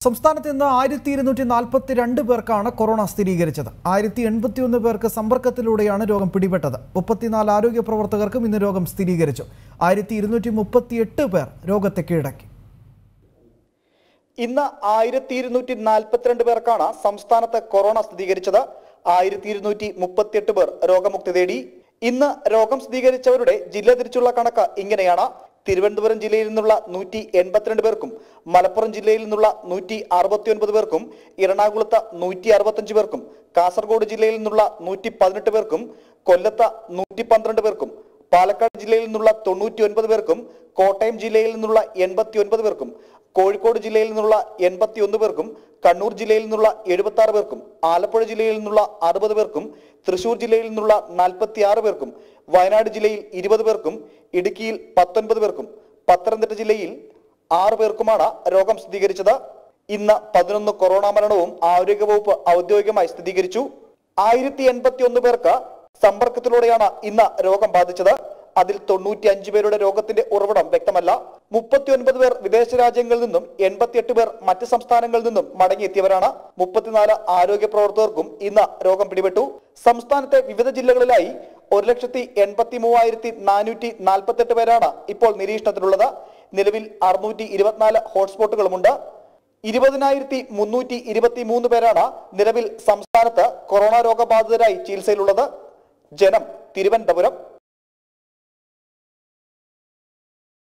സംസ്ഥാനത്ത് ഇന്ന് ആയിരത്തി ഇരുന്നൂറ്റി നാൽപ്പത്തി രണ്ട് പേർക്കാണ് കൊറോണ സ്ഥിരീകരിച്ചത് ആയിരത്തി എൺപത്തിയൊന്ന് പേർക്ക് സമ്പർക്കത്തിലൂടെയാണ് രോഗം പിടിപെട്ടത് മുപ്പത്തിനാല് ആരോഗ്യ പ്രവർത്തകർക്കും ഇന്ന് രോഗം സ്ഥിരീകരിച്ചു ആയിരത്തി ഇരുന്നൂറ്റി മുപ്പത്തിയെട്ട് പേർ രോഗത്തെ കീഴടക്കി ഇന്ന് ആയിരത്തി ഇരുന്നൂറ്റി നാൽപ്പത്തിരണ്ട് പേർക്കാണ് സംസ്ഥാനത്ത് കൊറോണ സ്ഥിരീകരിച്ചത് ആയിരത്തി ഇരുന്നൂറ്റി മുപ്പത്തിയെട്ട് പേർ രോഗമുക്തി നേടി ഇന്ന് രോഗം സ്ഥിരീകരിച്ചവരുടെ ജില്ല തിരിച്ചുള്ള കണക്ക് ഇങ്ങനെയാണ് തിരുവനന്തപുരം ജില്ലയിൽ നിന്നുള്ള നൂറ്റി എൺപത്തിരണ്ട് പേർക്കും മലപ്പുറം ജില്ലയിൽ നിന്നുള്ള നൂറ്റി അറുപത്തിയൊൻപത് പേർക്കും എറണാകുളത്ത് നൂറ്റി അറുപത്തഞ്ച് പേർക്കും കാസർഗോഡ് ജില്ലയിൽ നിന്നുള്ള നൂറ്റി പതിനെട്ട് പേർക്കും കൊല്ലത്ത് നൂറ്റി പന്ത്രണ്ട് പേർക്കും പാലക്കാട് ജില്ലയിൽ നിന്നുള്ള തൊണ്ണൂറ്റി ഒൻപത് പേർക്കും കോട്ടയം ജില്ലയിൽ നിന്നുള്ള എൺപത്തി ഒൻപത് പേർക്കും കോഴിക്കോട് ജില്ലയിൽ നിന്നുള്ള എൺപത്തി ഒന്ന് പേർക്കും കണ്ണൂർ ജില്ലയിൽ നിന്നുള്ള എഴുപത്തി ആറ് പേർക്കും ആലപ്പുഴ ജില്ലയിൽ നിന്നുള്ള അറുപത് പേർക്കും തൃശൂർ ജില്ലയിൽ നിന്നുള്ള നാൽപ്പത്തി ആറ് പേർക്കും വയനാട് ജില്ലയിൽ ഇരുപത് പേർക്കും ഇടുക്കിയിൽ പത്തൊൻപത് പേർക്കും പത്തനംതിട്ട ജില്ലയിൽ ആറ് പേർക്കുമാണ് രോഗം സ്ഥിരീകരിച്ചത് ഇന്ന് പതിനൊന്ന് കൊറോണ മരണവും ആരോഗ്യവകുപ്പ് ഔദ്യോഗികമായി സ്ഥിരീകരിച്ചു ആയിരത്തി എൺപത്തി ഒന്ന് പേർക്ക് സമ്പർക്കത്തിലൂടെയാണ് ഇന്ന് രോഗം ബാധിച്ചത് അതിൽ തൊണ്ണൂറ്റി അഞ്ച് പേരുടെ രോഗത്തിന്റെ ഉറവിടം വ്യക്തമല്ല മുപ്പത്തി ഒൻപത് പേർ വിദേശ രാജ്യങ്ങളിൽ നിന്നും എൺപത്തിയെട്ട് പേർ മറ്റ് സംസ്ഥാനങ്ങളിൽ നിന്നും മടങ്ങിയെത്തിയവരാണ് മുപ്പത്തിനാല് ആരോഗ്യ പ്രവർത്തകർക്കും ഇന്ന് രോഗം പിടിപെട്ടു സംസ്ഥാനത്തെ വിവിധ ജില്ലകളിലായി ഒരു ലക്ഷത്തി എൺപത്തി മൂവായിരത്തി നാനൂറ്റി നാൽപ്പത്തെട്ട് പേരാണ് ഇപ്പോൾ നിരീക്ഷണത്തിലുള്ളത് നിലവിൽ അറുന്നൂറ്റി ഇരുപത്തിനാല് ഹോട്ട്സ്പോട്ടുകളുമുണ്ട് ഇരുപതിനായിരത്തി മുന്നൂറ്റി ഇരുപത്തി മൂന്ന് പേരാണ് നിലവിൽ സംസ്ഥാനത്ത് കൊറോണ രോഗബാധിതരായി ചികിത്സയിലുള്ളത് ജനം തിരുവനന്തപുരം